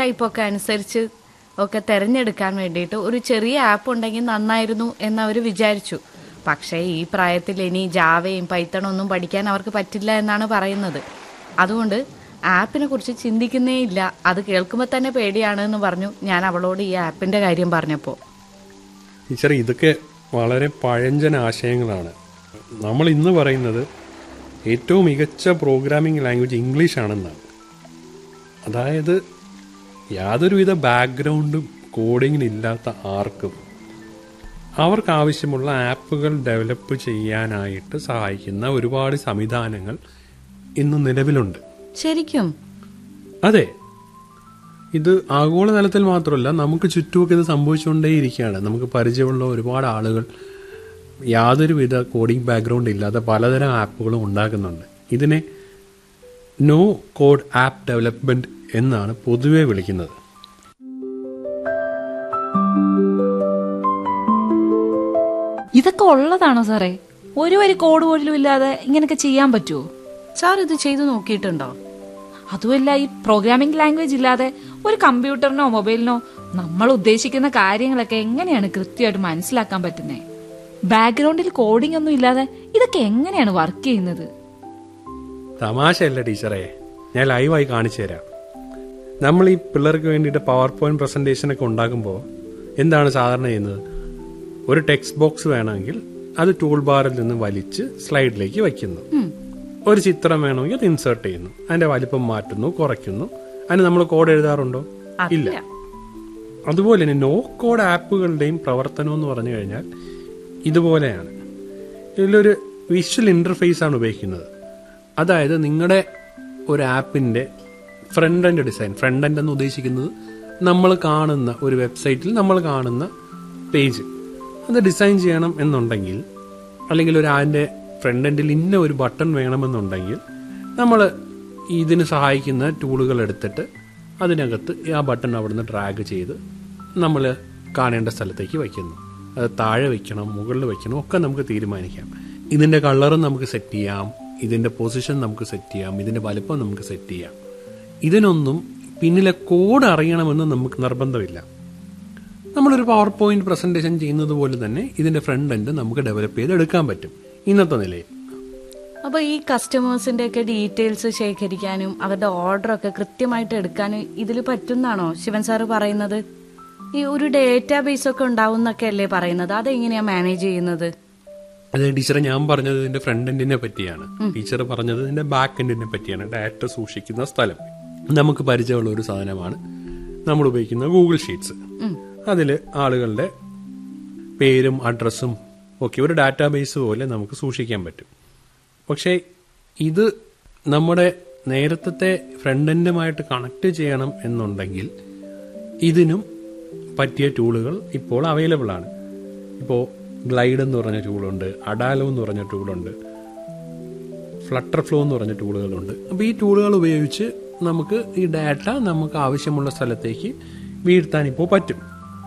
ടൈപ്പൊക്കെ അനുസരിച്ച് ഒക്കെ തിരഞ്ഞെടുക്കാൻ വേണ്ടിയിട്ട് ഒരു ചെറിയ ആപ്പ് ഉണ്ടെങ്കിൽ നന്നായിരുന്നു എന്ന് അവർ വിചാരിച്ചു പക്ഷേ ഈ പ്രായത്തിൽ ഇനി ജാവയും പൈത്തണും ഒന്നും പഠിക്കാൻ അവർക്ക് പറ്റില്ല എന്നാണ് പറയുന്നത് അതുകൊണ്ട് ആപ്പിനെ കുറിച്ച് ചിന്തിക്കുന്നേ ഇല്ല അത് കേൾക്കുമ്പോൾ തന്നെ പേടിയാണ് എന്ന് പറഞ്ഞു ഞാൻ അവളോട് ഈ ആപ്പിന്റെ കാര്യം പറഞ്ഞപ്പോൾ ടീച്ചർ ഇതൊക്കെ വളരെ പഴഞ്ചൻ ആശയങ്ങളാണ് നമ്മൾ ഇന്ന് പറയുന്നത് ഏറ്റവും മികച്ച പ്രോഗ്രാമിംഗ് ലാംഗ്വേജ് ഇംഗ്ലീഷ് ആണെന്നാണ് അതായത് യാതൊരുവിധ ബാക്ക്ഗ്രൗണ്ടും കോഡിങ്ങിനില്ലാത്ത ആർക്കും അവർക്ക് ആവശ്യമുള്ള ആപ്പുകൾ ഡെവലപ്പ് ചെയ്യാനായിട്ട് സഹായിക്കുന്ന ഒരുപാട് സംവിധാനങ്ങൾ ഇന്ന് നിലവിലുണ്ട് ശരിക്കും അതെ ഇത് ആഗോളതലത്തിൽ മാത്രമല്ല നമുക്ക് ചുറ്റുമൊക്കെ ഇത് സംഭവിച്ചുകൊണ്ടേയിരിക്കുകയാണ് നമുക്ക് പരിചയമുള്ള ഒരുപാട് ആളുകൾ യാതൊരുവിധ കോഡിംഗ് ബാക്ക്ഗ്രൗണ്ട് ഇല്ലാതെ പലതരം ആപ്പുകളും ഉണ്ടാക്കുന്നുണ്ട് ഇതിനെ നോ കോഡ് ആപ്പ് ഡെവലപ്മെന്റ് എന്നാണ് പൊതുവെ വിളിക്കുന്നത് ഇതൊക്കെ ഉള്ളതാണോ സാറേ ഒരു വരി കോഡ് പോലും ഇല്ലാതെ ഇങ്ങനെയൊക്കെ ചെയ്യാൻ പറ്റുമോ സാർ ഇത് ചെയ്തു നോക്കിയിട്ടുണ്ടോ അതുമല്ല ഈ പ്രോഗ്രാമിംഗ് ലാംഗ്വേജ് ഇല്ലാതെ ഒരു കമ്പ്യൂട്ടറിനോ മൊബൈലിനോ നമ്മൾ ഉദ്ദേശിക്കുന്ന കാര്യങ്ങളൊക്കെ എങ്ങനെയാണ് കൃത്യമായിട്ട് മനസ്സിലാക്കാൻ പറ്റുന്നത് ബാക്ക്ഗ്രൗണ്ടിൽ കോഡിംഗ് ഒന്നും ഇല്ലാതെ ഇതൊക്കെ എങ്ങനെയാണ് വർക്ക് ചെയ്യുന്നത് തമാശയല്ല ടീച്ചറെ ഞാൻ ലൈവായി കാണിച്ചു തരാം നമ്മൾ ഈ പിള്ളേർക്ക് വേണ്ടിയിട്ട് പവർ പോയിന്റ് പ്രസന്റേഷൻ ഒക്കെ ഉണ്ടാക്കുമ്പോൾ എന്താണ് സാധാരണ ചെയ്യുന്നത് ഒരു ടെക്സ്റ്റ് ബോക്സ് വേണമെങ്കിൽ അത് ടൂൾ ബാറിൽ നിന്ന് വലിച്ച് സ്ലൈഡിലേക്ക് വയ്ക്കുന്നു ഒരു ചിത്രം വേണമെങ്കിൽ അത് ഇൻസേർട്ട് ചെയ്യുന്നു അതിന്റെ വലിപ്പം മാറ്റുന്നു കുറയ്ക്കുന്നു അതിന് നമ്മൾ കോഡ് എഴുതാറുണ്ടോ ഇല്ല അതുപോലെ തന്നെ നോ കോഡ് ആപ്പുകളുടെയും പ്രവർത്തനം എന്ന് പറഞ്ഞു കഴിഞ്ഞാൽ ഇതുപോലെയാണ് ഇതിലൊരു വിഷ്വൽ ഇന്റർഫേസ് ആണ് ഉപയോഗിക്കുന്നത് അതായത് നിങ്ങളുടെ ഒരു ആപ്പിന്റെ front end design front end എന്ന് ഉദ്ദേശിക്കുന്നത് നമ്മൾ കാണുന്ന ഒരു വെബ്സൈറ്റിൽ നമ്മൾ കാണുന്ന പേജ് അത് ഡിസൈൻ ചെയ്യണം എന്നുണ്ടെങ്കിൽ അല്ലെങ്കിൽ ഒരു അതിൻ്റെ ഫ്രണ്ട് എൻഡിൽ ഇന്ന ഒരു ബട്ടൺ വേണമെന്നുണ്ടെങ്കിൽ നമ്മൾ ഇതിന് സഹായിക്കുന്ന ടൂളുകൾ എടുത്തിട്ട് അതിനകത്ത് ആ ബട്ടൺ അവിടുന്ന് ഡ്രാഗ് ചെയ്ത് നമ്മൾ കാണേണ്ട സ്ഥലത്തേക്ക് വയ്ക്കുന്നു അത് താഴെ വയ്ക്കണം മുകളിൽ വയ്ക്കണം ഒക്കെ നമുക്ക് തീരുമാനിക്കാം ഇതിന്റെ കളറും നമുക്ക് സെറ്റ് ചെയ്യാം ഇതിന്റെ പൊസിഷൻ നമുക്ക് സെറ്റ് ചെയ്യാം ഇതിന്റെ വലുപ്പം നമുക്ക് സെറ്റ് ചെയ്യാം ഇതിനൊന്നും പിന്നിലെ കോഡ് അറിയണമെന്ന് നമുക്ക് നിർബന്ധമില്ല നമ്മളൊരു പവർ പോയിന്റ് പ്രസന്റേഷൻ ചെയ്യുന്നത് പോലെ തന്നെ ഇതിന്റെ ഫ്രണ്ട് എൻഡ് നമുക്ക് ഡെവലപ്പ് ചെയ്ത് എടുക്കാൻ പറ്റും ഇന്നത്തെ നിലയിൽ അപ്പൊ ഈ കസ്റ്റമേഴ്സിന്റെ ഒക്കെ ഡീറ്റെയിൽസ് ശേഖരിക്കാനും അവരുടെ ഓർഡർ ഒക്കെ കൃത്യമായിട്ട് എടുക്കാനും ഇതിൽ പറ്റുന്നാണോ ശിവൻ സാറ് പറയുന്നത് ഈ ഒരു ഡേറ്റാബേസ് ഒക്കെ ഉണ്ടാവും എന്നൊക്കെ അല്ലേ പറയുന്നത് അതെങ്ങനെയാ മാനേജ് ചെയ്യുന്നത് അത് ടീച്ചറെ ഞാൻ പറഞ്ഞത് ഇതിന്റെ ഫ്രണ്ട് എൻഡിനെ പറ്റിയാണ് ടീച്ചർ പറഞ്ഞത് ഇതിന്റെ ബാക്ക് എൻഡിനെ പറ്റിയാണ് ഡാറ്റ സൂക്ഷിക്കുന്ന സ്ഥലം നമുക്ക് പരിചയമുള്ള ഒരു സാധനമാണ് നമ്മൾ ഉപയോഗിക്കുന്ന ഗൂഗിൾ ഷീറ്റ്സ് അതിൽ ആളുകളുടെ പേരും അഡ്രസ്സും ഒക്കെ ഒരു ഡാറ്റാബേസ് പോലെ നമുക്ക് സൂക്ഷിക്കാൻ പറ്റും പക്ഷേ ഇത് നമ്മുടെ നേരത്തെ ഫ്രണ്ട് എൻഡുമായിട്ട് കണക്ട് ചെയ്യണം എന്നുണ്ടെങ്കിൽ ഇതിനും പറ്റിയ ടൂളുകൾ ഇപ്പോൾ അവൈലബിൾ ആണ് ഇപ്പോൾ ഗ്ലൈഡ് എന്ന് പറഞ്ഞ ടൂളുണ്ട് അഡാലോ എന്ന് പറഞ്ഞ ടൂളുണ്ട് ഫ്ലട്ടർ ഫ്ലോ എന്ന് പറഞ്ഞ ടൂളുകളുണ്ട് അപ്പോൾ ഈ ടൂളുകൾ ഉപയോഗിച്ച് നമുക്ക് ഈ ഡാറ്റ നമുക്ക് ആവശ്യമുള്ള സ്ഥലത്തേക്ക് വീഴ്ത്താൻ ഇപ്പോൾ പറ്റും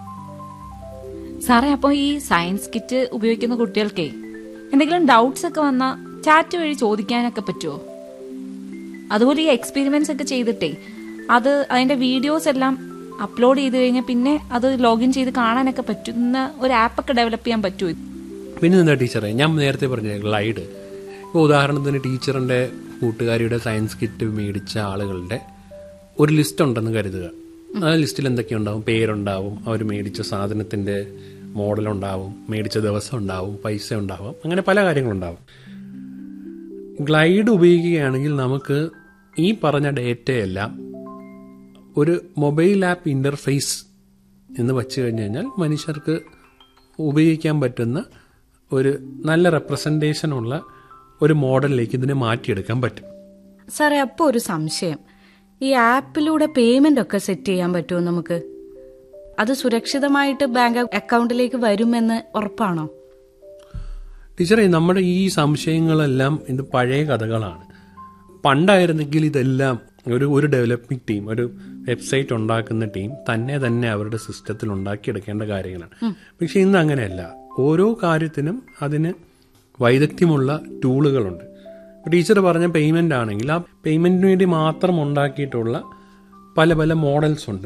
സാറേ അപ്പോൾ ഈ സയൻസ് കിറ്റ് ഉപയോഗിക്കുന്ന കുട്ടികൾക്കേ എന്തെങ്കിലും ഡൗട്ട്സ് ഒക്കെ വന്നാൽ ചാറ്റ് വഴി ചോദിക്കാനൊക്കെ പറ്റുമോ അതുപോലെ ഈ എക്സ്പെരിമെന്റ്സ് ഒക്കെ ചെയ്തിട്ടേ അത് അതിന്റെ വീഡിയോസ് എല്ലാം അപ്ലോഡ് ചെയ്ത് കഴിഞ്ഞാൽ പിന്നെ അത് ലോഗിൻ ചെയ്ത് കാണാനൊക്കെ പറ്റുന്ന ഒരു ആപ്പൊക്കെ ഡെവലപ്പ് ചെയ്യാൻ പറ്റുമോ പിന്നെ എന്താ ടീച്ചറെ ഞാൻ നേരത്തെ പറഞ്ഞ ഗ്ലൈഡ് ഇപ്പോൾ ഉദാഹരണത്തിന് ടീച്ചറിന്റെ കൂട്ടുകാരിയുടെ സയൻസ് കിറ്റ് മേടിച്ച ആളുകളുടെ ഒരു ലിസ്റ്റ് ഉണ്ടെന്ന് കരുതുക ആ ലിസ്റ്റിൽ എന്തൊക്കെയുണ്ടാവും പേരുണ്ടാവും അവർ മേടിച്ച സാധനത്തിന്റെ മോഡൽ ഉണ്ടാവും മേടിച്ച ദിവസം ഉണ്ടാവും പൈസ ഉണ്ടാവും അങ്ങനെ പല കാര്യങ്ങളുണ്ടാവും ഗ്ലൈഡ് ഉപയോഗിക്കുകയാണെങ്കിൽ നമുക്ക് ഈ പറഞ്ഞ ഡേറ്റയെല്ലാം ഒരു മൊബൈൽ ആപ്പ് ഇന്റർഫേസ് എന്ന് വച്ചു കഴിഞ്ഞു കഴിഞ്ഞാൽ മനുഷ്യർക്ക് ഉപയോഗിക്കാൻ പറ്റുന്ന ഒരു നല്ല റെപ്രസെൻറ്റേഷൻ ഉള്ള ഒരു മോഡലിലേക്ക് ഇതിനെ മാറ്റിയെടുക്കാൻ പറ്റും സാറേ അപ്പൊ ഒരു സംശയം ഈ ആപ്പിലൂടെ പേയ്മെന്റ് ഒക്കെ സെറ്റ് ചെയ്യാൻ പറ്റുമോ നമുക്ക് അത് സുരക്ഷിതമായിട്ട് ബാങ്ക് അക്കൗണ്ടിലേക്ക് വരുമെന്ന് ഉറപ്പാണോ ടീച്ചറെ നമ്മുടെ ഈ സംശയങ്ങളെല്ലാം ഇത് പഴയ കഥകളാണ് പണ്ടായിരുന്നെങ്കിൽ ഇതെല്ലാം ഒരു ഒരു ഡെവലപ്പിംഗ് ടീം ഒരു വെബ്സൈറ്റ് ഉണ്ടാക്കുന്ന ടീം തന്നെ തന്നെ അവരുടെ സിസ്റ്റത്തിൽ ഉണ്ടാക്കിയെടുക്കേണ്ട കാര്യങ്ങളാണ് പക്ഷെ ഇന്ന് അങ്ങനെയല്ല ഓരോ കാര്യത്തിനും അതിന് വൈദഗ്ധ്യമുള്ള ടൂളുകളുണ്ട് ടീച്ചർ പറഞ്ഞ പേയ്മെന്റ് ആണെങ്കിൽ ആ പേയ്മെന്റിന് വേണ്ടി മാത്രം ഉണ്ടാക്കിയിട്ടുള്ള പല പല മോഡൽസ് ഉണ്ട്